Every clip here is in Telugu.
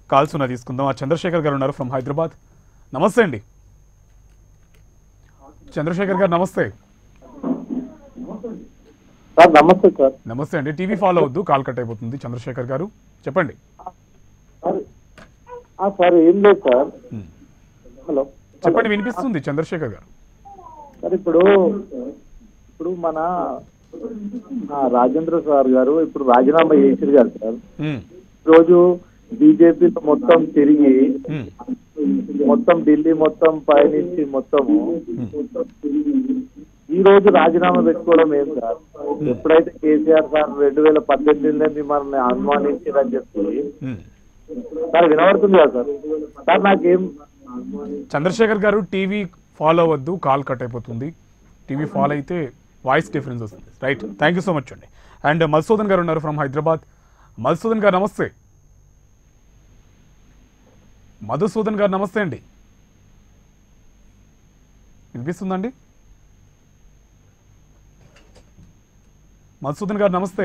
కాల్స్ ఉన్న తీసుకుందాం ఆ చంద్రశేఖర్ గారు ఉన్నారు ఫ్రమ్ హైదరాబాద్ నమస్తే అండి చంద్రశేఖర్ గారు నమస్తే సార్ నమస్తే సార్ నమస్తే అండి టీవీ ఫాలో అవద్దు కాల్ కట్ అయిపోతుంది చంద్రశేఖర్ గారు చెప్పండి సార్ ఆ, సార్ ఏం లేదు సార్ ఉమ్. హలో చెప్పండి వినిపిస్తుంది చంద్రశేఖర్ గారు సార్ ఇప్పుడు ఇప్పుడు మన ఆ, రాజేంద్ర సార్ గారు ఇప్పుడు రాజీనామా చేసిరు కదా సార్ ఉమ్, రోజు బీజేపీ మొత్తం తిరిగి ఉమ్, మొత్తం ఢిల్లీ మొత్తం పయనించి మొత్తము ఈ రోజు రాజీనామా పెట్టుకోవడం ఏం సార్ ఎప్పుడైతే కేసీఆర్ సార్ రెండు వేల పద్దెనిమిదిలో మిమ్మల్ని అనుమానించారని చెప్పి ఉమ్. సార్ వినబడుతుంది కదా సార్ సార్ నాకేం చంద్రశేఖర్ గారు టీవీ ఫాలో అవ్వద్దు కాల్ కట్ అయిపోతుంది టీవీ ఫాలో అయితే వాయిస్ డిఫరెన్స్ వస్తుంది right thank you so much అండి అండ్ మధుసూదన్ గారు ఉన్నారు ఫ్రమ్ హైదరాబాద్ మధుసూదన్ గారు నమస్తే మధుసూదన్ గారు నమస్తే అండి వినిపిస్తుందండి మధుసూదన్ గారు నమస్తే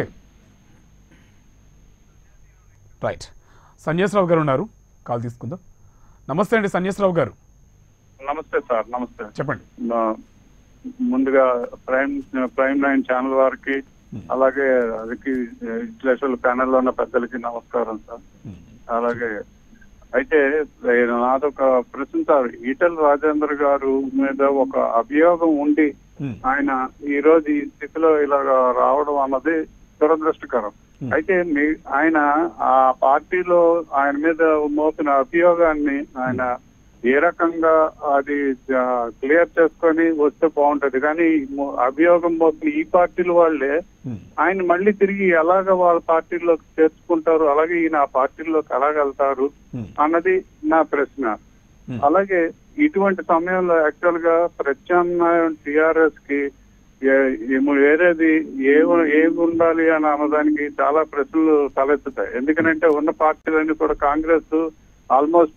రైట్ సంజయశ్రావు గారు ఉన్నారు కాల్ తీసుకుందాం నమస్తే అండి సంజయశ్రావు గారు నమస్తే సార్ నమస్తే చెప్పండి నా- ముందుగా ప్రైమ్ ప్రైమ్ నైన్ ఛానల్ వారికి అలాగే అదికి విశ్లేషకుల ప్యానెల్లో ఉన్న పెద్దలకి నమస్కారం సార్ అలాగే అయితే ఏ, నాదొక ప్రశ్న సార్ ఈటల రాజేందర్ గారు మీద ఒక అభియోగం ఉండి Hmm. ఆయన ఈ రోజు ఈ స్థితిలో ఇలాగ రావడం అన్నది దురదృష్టకరం Hmm. అయితే మీ ఆయన ఆ పార్టీలో ఆయన మీద మోపిన అభియోగాన్ని ఆయన ఏ రకంగా అది క్లియర్ చేసుకొని వస్తే బాగుంటది కానీ మో- అభియోగం మోపిన ఈ పార్టీల వాళ్ళే Hmm. ఆయన మళ్ళీ తిరిగి ఎలాగ వాళ్ళ పార్టీలోకి చేర్చుకుంటారు అలాగే ఈయన ఆ పార్టీలోకి ఎలాగెళ్తారు Hmm. అన్నది నా ప్రశ్న Hmm. అలాగే ఇటువంటి సమయంలో యాక్చువల్ గా ప్రత్యామ్నాయం టిఆర్ఎస్ కి ఏ- ఏమో వేరేది ఏ ఏమి ఉండాలి అని అన్నదానికి చాలా ప్రశ్నలు తలెత్తుతాయి ఎందుకంటే ఉన్న పార్టీలన్నీ కూడా కాంగ్రెస్ ఆల్మోస్ట్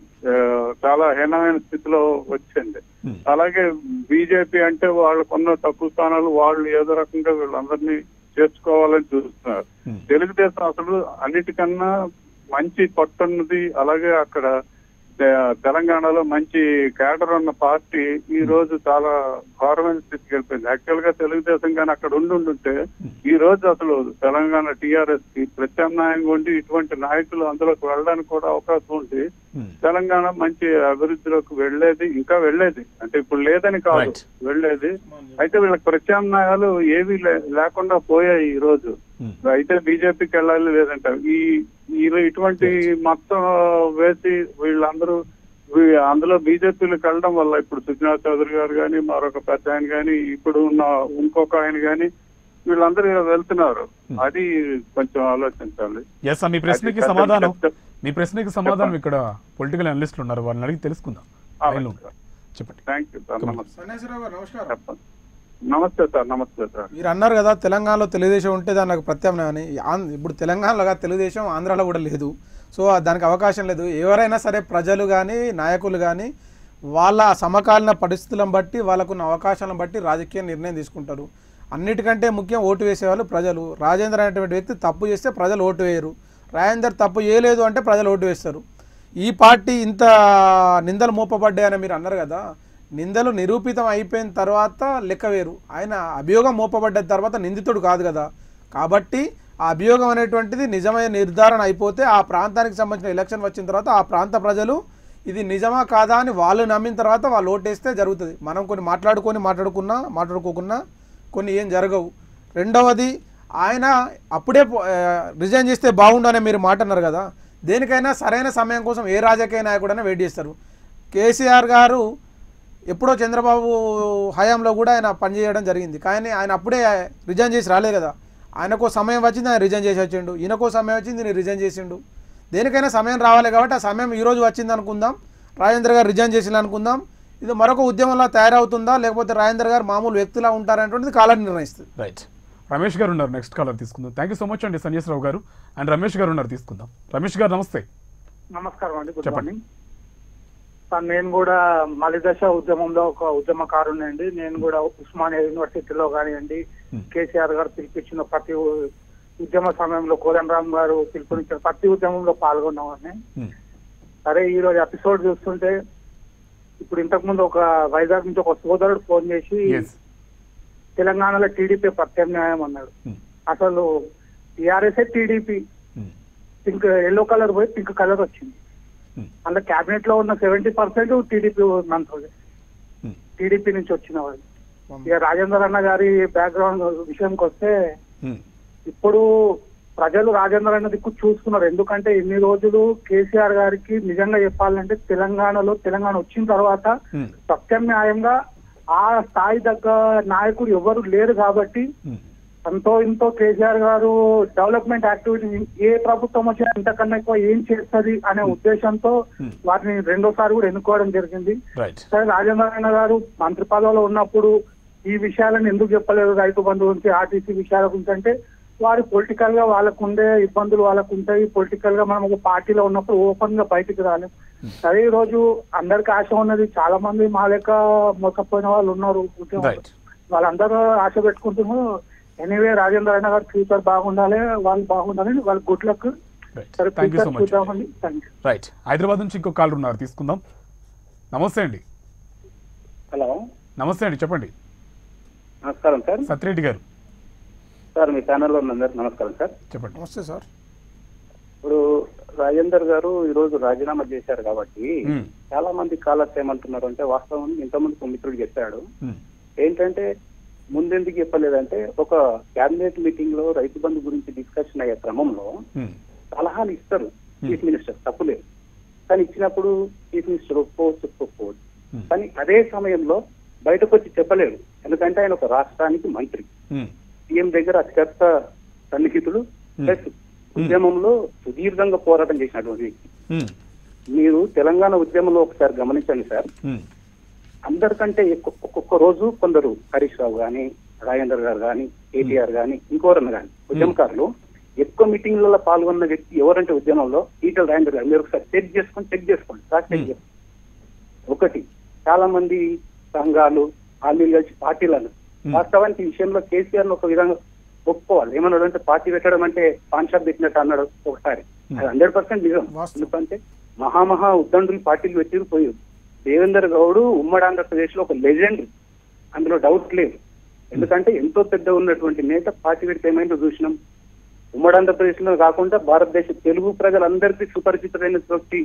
చాలా హీనమైన స్థితిలో వచ్చింది Hmm. అలాగే బీజేపీ అంటే వాళ్ళకున్న తక్కువ స్థానాలు వాళ్ళు ఏదో రకంగా వీళ్ళందరినీ చేర్చుకోవాలని చూస్తున్నారు Hmm. తెలుగుదేశం అసలు అన్నిటికన్నా మంచి పట్టున్నది అలాగే అక్కడ తె- తెలంగాణలో మంచి కేడర్ ఉన్న పార్టీ ఈ రోజు చాలా ఘోరమైన స్థితికి వెళ్ళిపోయింది యాక్చువల్ గా తెలుగుదేశం కానీ అక్కడ ఉండి ఉంటే ఈ రోజు అసలు తెలంగాణ టీఆర్ఎస్ కి ప్రత్యామ్నాయంగా ఉండి ఇటువంటి నాయకులు అందులోకి వెళ్ళడానికి కూడా అవకాశం ఉంది Hmm. తెలంగాణ మంచి అభివృద్ధిలోకి వెళ్ళేది ఇంకా వెళ్ళేది అంటే ఇప్పుడు లేదని కాదు Right. వెళ్ళేది అయితే వీళ్ళకి ప్రత్యామ్నాయాలు ఏవి లే- లేకుండా పోయాయి ఈ రోజు Hmm. అయితే బీజేపీకి వెళ్ళాలి లేదంట ఈ ఈ ఇటువంటి మొత్తం వేసి వీళ్ళందరూ వీ- అందులో బీజేపీలకు వెళ్ళడం వల్ల ఇప్పుడు సుజనా చౌదరి గారు కానీ మరొక పెద్ద ఆయన కానీ ఇప్పుడు ఉన్న ఇంకొక ఆయన కానీ వీళ్ళందరూ ఇలా వెళ్తున్నారు అది కొంచెం ఆలోచించాలి ఎస్ మీ ప్రశ్నకి అది సమాధానం చెప్- మీ ప్రశ్నకి సమాధానం ఇక్కడ పొలిటికల్ అనలిస్టులు ఉన్నారు వాళ్ళని అడిగి తెలుసుకుందాం ఆ, లైన్లో ఉన్నారు. చెప్పండి thank you sir Come on. నమస్తే సన్యాసిరావు గారు నమస్కారం చెప్పండి నమస్తే సార్ నమస్తే సార్ మీరు అన్నారు కదా తెలంగాణలో తెలుగుదేశం ఉంటే దానికి ప్రత్యామ్నాయం అని ఆంధ్ర ఇప్పుడు తెలంగాణలో కాదు తెలుగుదేశం ఆంధ్రాలో కూడా లేదు సో దానికి అవకాశం లేదు ఎవరైనా సరే ప్రజలు కానీ నాయకులు కానీ వాళ్ళ సమకాలీన పరిస్థితులను బట్టి వాళ్ళకున్న అవకాశాలను బట్టి రాజకీయ నిర్ణయం తీసుకుంటారు అన్నిటికంటే ముఖ్యం ఓటు వేసేవాళ్ళు ప్రజలు రాజేంద్ర అనేటువంటి వ్యక్తి తప్పు చేస్తే ప్రజలు ఓటు వేయరు రాజేందర్ తప్పు చేయలేదు అంటే ప్రజలు ఓటు వేస్తారు ఈ పార్టీ ఇంత నిందలు మోపబడ్డాయని మీరు అన్నారు కదా నిందలు నిరూపితం అయిపోయిన తర్వాత లెక్క వేరు ఆయన అభియోగం మోపబడ్డ తర్వాత నిందితుడు కాదు కదా కాబట్టి ఆ అభియోగం అనేటువంటిది నిజమైన నిర్ధారణ అయిపోతే ఆ ప్రాంతానికి సంబంధించిన ఎలక్షన్ వచ్చిన తర్వాత ఆ ప్రాంత ప్రజలు ఇది నిజమా కాదా అని వాళ్ళు నమ్మిన తర్వాత వాళ్ళు ఓటేస్తే జరుగుతుంది మనం కొన్ని మాట్లాడుకొని మాట్లాడుకున్నా మాట్లాడుకోకున్నా కొన్ని ఏం జరగవు రెండవది ఆయన అప్పుడే రిజైన్ చేస్తే బాగుండు అనే మీరు మాట అన్నారు కదా దేనికైనా సరైన సమయం కోసం ఏ రాజకీయ నాయకుడైనా వెయిట్ చేస్తారు కేసీఆర్ గారు ఎప్పుడో చంద్రబాబు హయాంలో కూడా ఆయన పనిచేయడం జరిగింది కానీ ఆయన అప్పుడే రిజైన్ చేసి రాలే కదా ఆయనకో సమయం వచ్చింది ఆయన రిజైన్ చేసి వచ్చిండు ఈయనకో సమయం వచ్చింది నేను రిజైన్ చేసిండు దేనికైనా సమయం రావాలి కాబట్టి ఆ సమయం ఈ రోజు వచ్చింది అనుకుందాం రాజేంద్ర గారు రిజైన్ చేసిన అనుకుందాం ఇది మరొక ఉద్యమంలా తయారవుతుందా లేకపోతే రాజేంద్ర గారు మామూలు వ్యక్తిలా ఉంటారనేటువంటిది కాలం నిర్ణయిస్తుంది రైట్ రమేష్ గారు ఉన్నారు నెక్స్ట్ కాలర్ తీసుకుందాం థ్యాంక్ యూ సో మచ్ అండి సంజయశ్రావు గారు అండ్ రమేష్ గారు ఉన్నారు తీసుకుందాం రమేష్ గారు నమస్తే నమస్కారం అండి గుడ్ చెప్పండి. మార్నింగ్ సార్ నేను కూడా మలిదశ ఉద్యమంలో ఒక ఉద్యమకారుని అండి నేను కూడా ఉస్మానియా యూనివర్సిటీలో కానివ్వండి Hmm. కేసీఆర్ గారు పిలిపించిన ప్రతి ఉద్యమ సమయంలో కోదండరామ్ గారు పిలుపునిచ్చిన ప్రతి ఉద్యమంలో పాల్గొన్నామని ఉమ్, సరే ఈ రోజు ఎపిసోడ్ చూస్తుంటే ఇప్పుడు ఇంతకు ముందు ఒక వైజాగ్ నుంచి ఒక సోదరుడు ఫోన్ చేసి yes. తెలంగాణలో టీడీపీ ప్రత్యామ్నాయం అన్నాడు ఉమ్, అసలు టీఆర్ఎస్ టీడీపీ ఉమ్, పింక్ ఎల్లో కలర్ పోయి పింక్ కలర్ వచ్చింది ఉమ్, అందులో క్యాబినెట్ లో ఉన్న సెవెంటీ పర్సెంట్ టీడీపీ మంత్రులు ఉమ్, టీడీపీ నుంచి వచ్చిన వాళ్ళు ఇక రాజేందర్ అన్న గారి బ్యాక్గ్రౌండ్ విషయంకి వస్తే ఉమ్, ఇప్పుడు ప్రజలు రాజేంద్ర అన్న దిక్కు చూసుకున్నారు ఎందుకంటే ఇన్ని రోజులు కేసీఆర్ గారికి నిజంగా చెప్పాలంటే తెలంగాణలో తెలంగాణ వచ్చిన తర్వాత ఉమ్, ప్రత్యామ్నాయంగా ఆ స్థాయి దగ్గ నాయకుడు ఎవరు లేరు కాబట్టి ఉమ్, అంతో ఇంతో కేసీఆర్ గారు డెవలప్మెంట్ యాక్టివిటీ ఏ ప్రభుత్వం వచ్చినా ఇంతకన్నా ఎక్కువ ఏం చేస్తుంది అనే ఉద్దేశంతో Hmm. వారిని రెండోసారి కూడా ఎన్నుకోవడం జరిగింది రైట్ సరే రాజేంద్ర గారు మంత్రి పదవిలో ఉన్నప్పుడు ఈ విషయాలను ఎందుకు చెప్పలేదు రైతు బంధు గురించి ఆర్టీసీ విషయాల గురించి అంటే వారి పొలిటికల్ గా వాళ్ళకు ఉండే ఇబ్బందులు వాళ్ళకు ఉంటాయి పొలిటికల్ గా మనం ఒక పార్టీలో ఉన్నప్పుడు ఓపెన్ గా బయటికి రాలేం సరే ఈ రోజు అందరికి ఆశ ఉన్నది చాలా మంది మా లెక్క మోసపోయిన వాళ్ళు ఉన్నారు ఉద్యోగం రైట్ వాళ్ళందరూ ఆశ పెట్టుకుంటున్నారు ఎనీవే రాజేంద్ర అన్న గారు ఫ్యూచర్ బాగుండాలి వాళ్ళు బాగుండాలి వాళ్ళ గుడ్ లక్ రైట్ సరే thank you so future much చూద్దామండి థ్యాంక్ యూ రైట్ హైదరాబాద్ నుంచి ఇంకో కాల్ ఉన్నారు తీసుకుందాం నమస్తే అండి హలో నమస్తే అండి చెప్పండి నమస్కారం సార్ సత్యరెడ్డి గారు సార్ మీ ఛానల్లో ఉన్నందరూ నమస్కారం సార్ చెప్పండి నమస్తే సార్ ఇప్పుడు రాజేందర్ గారు ఈ రోజు రాజీనామా చేశారు కాబట్టి ఉమ్, చాలా మంది కాలర్స్ ఏమంటున్నారు అంటే వాస్తవం ఇంతమంది మిత్రుడు చెప్పాడు ఉమ్, ఏంటంటే ముందెందుకు చెప్పలేదంటే ఒక క్యాబినెట్ మీటింగ్ లో రైతు బంధు గురించి డిస్కషన్ అయ్యే క్రమంలో ఉమ్, సలహాలు ఇస్తారు చీఫ్ మినిస్టర్ తప్పులేదు కానీ ఇచ్చినప్పుడు చీఫ్ మినిస్టర్ ఒప్పుకోవచ్చు ఒప్పుకోవచ్చు Hmm. కానీ అదే సమయంలో బయటకు వచ్చి చెప్పలేరు ఎందుకంటే ఆయన ఒక రాష్ట్రానికి మంత్రి ఉమ్, సీఎం దగ్గర అత్యంత సన్నిహితులు Hmm. ప్లస్ ఉద్యమంలో సుదీర్ఘంగా పోరాటం చేసినటువంటి వ్యక్తి ఉమ్, మీరు తెలంగాణ ఉద్యమంలో ఒకసారి గమనించండి సార్ ఉమ్, అందరికంటే ఎక్కువ ఒక్కొక్క రోజు కొందరు హరీష్ రావు గాని రాజేందర్ గారు గాని కేటీఆర్ గాని ఇంకోరన్న గాని ఉద్యమకారులు ఎక్కువ మీటింగ్లలో పాల్గొన్న వ్యక్తి ఎవరంటే ఉద్యమంలో ఈటల రాజేందర్ గారు మీరు ఒకసారి చెక్ చేసుకొని చెక్ చేసుకోండి సార్ చెక్ Hmm. చేసుకోండి ఒకటి చాలా మంది సంఘాలు హామీలు కలిసి పార్టీలను Hmm. వాస్తవానికి ఈ విషయంలో కేసీఆర్ ను ఒక విధంగా ఒప్పుకోవాలి ఏమన్నాడు అంటే పార్టీ పెట్టడం అంటే పాన్ షాప్ పెట్టినట్టు అన్నాడు ఒకసారి అది హండ్రెడ్ పర్సెంట్ నిజం వాస్తవం. ఎందుకంటే మహామహా ఉద్దండులు పార్టీలు పెట్టి పోయారు దేవేందర్ గౌడ్ ఉమ్మడి ఆంధ్రప్రదేశ్ లో ఒక లెజెండ్ అందులో డౌట్ లేదు ఎందుకంటే ఎంతో పెద్ద ఉన్నటువంటి నేత పార్టీ పెడితే ఏమైందో చూసినాం ఉమ్మడి ఆంధ్రప్రదేశ్ లో కాకుండా భారతదేశ తెలుగు ప్రజలందరికీ సుపరిచితమైనటువంటి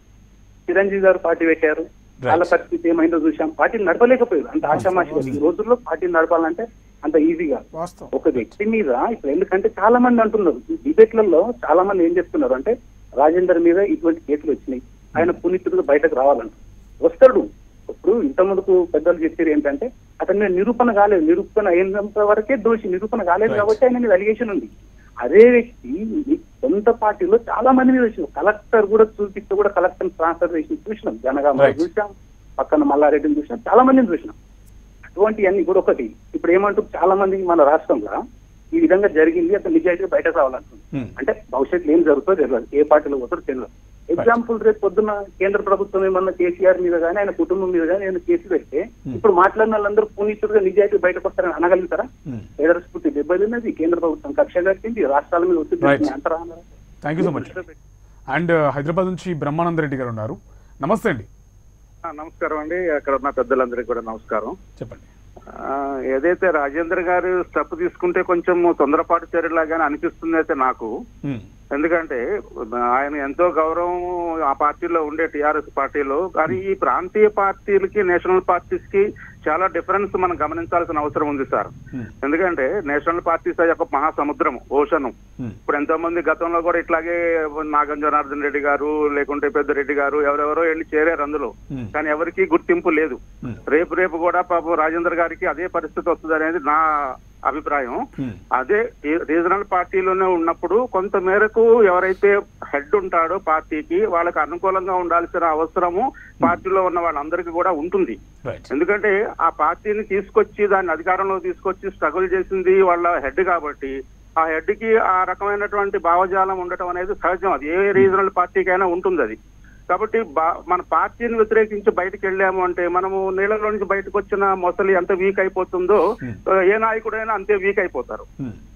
చిరంజీవి గారు పార్టీ పెట్టారు వాళ్ళ పరిస్థితి ఏమైందో చూసాం పార్టీని నడపలేకపోయారు అంత ఆశామాషిగా ఈ రోజుల్లో పార్టీని నడపాలంటే అంత ఈజీగా వాస్తవం ఒక వ్యక్తి మీద ఇప్పుడు ఎందుకంటే చాలా మంది అంటున్నారు ఈ డిబేట్లలో చాలా మంది ఏం చెప్తున్నారు అంటే రాజేందర్ మీద ఇటువంటి కేసులు వచ్చినాయి ఆయన పునీతుడుగా బయటకు రావాలంట వస్తాడు ఇప్పుడు ఇంత ముందుకు పెద్దలు చెప్పారు ఏంటంటే అతని మీద నిరూపణ కాలేదు నిరూపణ అయినంత వరకే దోషి నిరూపణ కాలేదు Right. కాబట్టి ఆయన మీద అలిగేషన్ ఉంది అదే వ్యక్తి ఈ సొంత పార్టీలో చాలా మంది మీద వచ్చిన కలెక్టర్ కూడా చూపిస్తూ కూడా కలెక్టర్ ట్రాన్స్ఫర్ చేసి చూసినాం జనగామ Right. చూసాం పక్కన మల్లారెడ్డిని చూసినాం చాలా మందిని చూసినాం అటువంటి అన్ని కూడా ఒకటి ఇప్పుడు ఏమంటూ చాలా మంది మన రాష్ట్రంలో ఈ విధంగా జరిగింది అతను నిజాయితీగా బయటకు రావాలంటుంది Hmm. అంటే భవిష్యత్తులో ఏం జరుగుతుందో తెలియదు ఏ పార్టీలో పోతారో తెలియదు ఎగ్జాంపుల్ రేపు పొద్దున్న కేంద్ర ప్రభుత్వం ఏమన్నా కేసీఆర్ మీద కానీ ఆయన కుటుంబం మీద కానీ ఆయన కేసు పెడితే ఇప్పుడు మాట్లాడిన వాళ్ళందరూ పునీతుడుగా నిజాయితీ బయటకు వస్తారని అనగలుగుతారా ఉమ్. పేదల స్ఫూర్తి దెబ్బతిన్నది కేంద్ర ప్రభుత్వం కక్ష కట్టింది రాష్ట్రాల మీద ఒత్తిడి Right. తెచ్చింది. అంతరా అన్నారా? Thank you so much and Hyderabad నుంచి బ్రహ్మానంద రెడ్డి గారు ఉన్నారు నమస్తే అండి ఆ, నమస్కారం అండి అక్కడ ఉన్న పెద్దలందరికీ కూడా నమస్కారం చెప్పండి ఆ, ఏదైతే రాజేంద్ర గారు స్టెప్ తీసుకుంటే కొంచెం తొందరపాటు చర్యలాగానే అనిపిస్తుంది అయితే నాకు ఉమ్, ఎందుకంటే ఆయన ఎంతో గౌరవం ఆ పార్టీలో ఉండే టిఆర్ఎస్ పార్టీలో కానీ ఈ ప్రాంతీయ పార్టీలకి నేషనల్ పార్టీస్ కి చాలా డిఫరెన్స్ మనం గమనించాల్సిన అవసరం ఉంది సార్ ఉమ్, ఎందుకంటే నేషనల్ పార్టీస్ ఒక మహాసముద్రం ఓషన్ ఉమ్, ఇప్పుడు ఎంతో మంది గతంలో కూడా ఇట్లాగే నాగం జనార్దన్ రెడ్డి గారు లేకుంటే పెద్దరెడ్డి గారు ఎవరెవరో వెళ్ళి చేరారు అందులో ఉమ్, కానీ ఎవరికి గుర్తింపు లేదు ఉమ్, రేపు రేపు కూడా పాపం రాజేందర్ గారికి అదే పరిస్థితి వస్తుంది అనేది నా అభిప్రాయం ఉమ్, అదే ఈ రీజనల్ పార్టీలోనే ఉన్నప్పుడు కొంత మేరకు ఎవరైతే హెడ్ ఉంటాడో పార్టీకి వాళ్ళకి అనుకూలంగా ఉండాల్సిన అవసరము పార్టీలో ఉన్న వాళ్ళందరికీ కూడా ఉంటుంది రైట్ ఎందుకంటే ఆ పార్టీని తీసుకొచ్చి దాన్ని అధికారంలో తీసుకొచ్చి స్ట్రగుల్ చేసింది వాళ్ళ హెడ్ కాబట్టి ఆ హెడ్ కి ఆ రకమైనటువంటి భావజాలం ఉండటం అనేది సహజం అది ఏ రీజనల్ పార్టీకైనా ఉంటుంది అది కాబట్టి బా- మన పార్టీని వ్యతిరేకించి బయటకు వెళ్ళాము అంటే మనము నీళ్ళలో నుంచి బయటకు వచ్చిన మొసలి ఎంత వీక్ అయిపోతుందో Hmm. ఏ నాయకుడైనా అంతే వీక్ అయిపోతారు ఉమ్,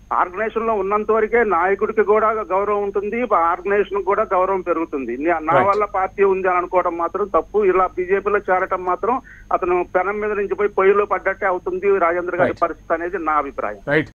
ఆర్గనైజేషన్ లో ఉన్నంత వరకే నాయకుడికి కూడా గౌరవం ఉంటుంది ఆర్గనైజేషన్ కూడా గౌరవం పెరుగుతుంది నే- నా Right. వల్ల పార్టీ ఉంది అని అనుకోవడం మాత్రం తప్పు ఇలా బీజేపీలో చేరటం మాత్రం అతను పెనం మీద నుంచి పోయి పొయ్యిలో పడ్డట్టే అవుతుంది రాజేంద్ర గారి Right. పరిస్థితి అనేది నా అభిప్రాయం రైట్